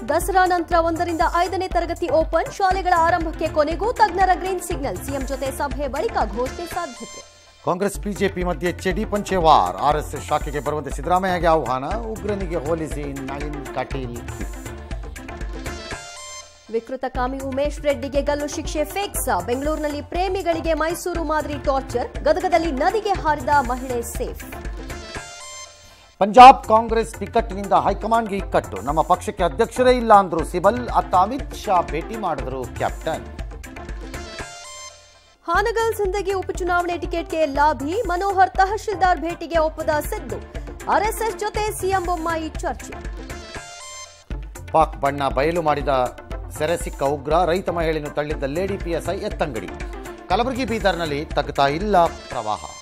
ದಸರಾ ನಂತರ ಒಂದರಿಂದ ಐದನೇ ತರಗತಿ ಓಪನ್ ಶಾಲೆಗಳ ಆರಂಭಕ್ಕೆ ಕೊನೆಗೂ ತಜ್ಞರ ಗ್ರೀನ್ ಸಿಗ್ನಲ್ ಸಿಎಂ ಜೊತೆ ಸಭೆ ಬಳಿಕ ಘೋಷಣೆ ಸಾಧ್ಯತೆ ಕಾಂಗ್ರೆಸ್ ಬಿಜೆಪಿ ಮಧ್ಯೆ ಚೆಡಿ ಪಂಚೆವಾರ್ ಆರ್ಎಸ್ಎಸ್ ಶಾಖೆಗೆ ಬರುವಂತೆ ಸಿದ್ದರಾಮಯ್ಯಗೆ ಆಹ್ವಾನ ಉಗ್ರನಿಗೆ ಹೋಲಿಸಿ ನಳಿನ್ ಕಟೀಲ್ ವಿಕೃತ ಕಾಮಿ ಉಮೇಶ್ ರೆಡ್ಡಿಗೆ ಗಲ್ಲು ಶಿಕ್ಷೆ ಫಿಕ್ಸ್ ಬೆಂಗಳೂರಿನಲ್ಲಿ ಪ್ರೇಮಿಗಳಿಗೆ ಮೈಸೂರು ಮಾದರಿ ಟಾರ್ಚರ್ ಗದಗದಲ್ಲಿ ನದಿಗೆ ಹಾರಿದ ಮಹಿಳೆ ಸೇಫ್ ಪಂಜಾಬ್ ಕಾಂಗ್ರೆಸ್ ಟಿಕೆಟ್ನಿಂದ ಹೈಕಮಾಂಡ್ಗೆ ಇಕ್ಕಟ್ಟು ನಮ್ಮ ಪಕ್ಷಕ್ಕೆ ಅಧ್ಯಕ್ಷರೇ ಇಲ್ಲ ಅಂದ್ರು ಸಿಬಲ್ ಅತ್ತ ಅಮಿತ್ ಶಾ ಭೇಟಿ ಮಾಡಿದ್ರು ಕ್ಯಾಪ್ಟನ್ ಹಾನಗಲ್ ಸಿಂದಗಿ ಉಪಚುನಾವಣೆ ಟಿಕೆಟ್ಗೆ ಲಾಭಿ ಮನೋಹರ್ ತಹಶೀಲ್ದಾರ್ ಭೇಟಿಗೆ ಒಪ್ಪದ ಸಿದ್ದು ಆರ್ಎಸ್ಎಸ್ ಜೊತೆ ಸಿಎಂ ಬೊಮ್ಮಾಯಿ ಚರ್ಚೆ ಪಾಕ್ ಬಣ್ಣ ಬಯಲು ಮಾಡಿದ ಸೆರೆ ಸಿಕ್ಕ ಉಗ್ರ ರೈತ ಮಹಿಳೆಯನ್ನು ತಳ್ಳಿದ್ದ ಲೇಡಿ ಪಿಎಸ್ಐ ಎತ್ತಂಗಡಿ ಕಲಬುರಗಿ ಬೀದರ್ನಲ್ಲಿ ತಗ್ತಾ ಇಲ್ಲ ಪ್ರವಾಹ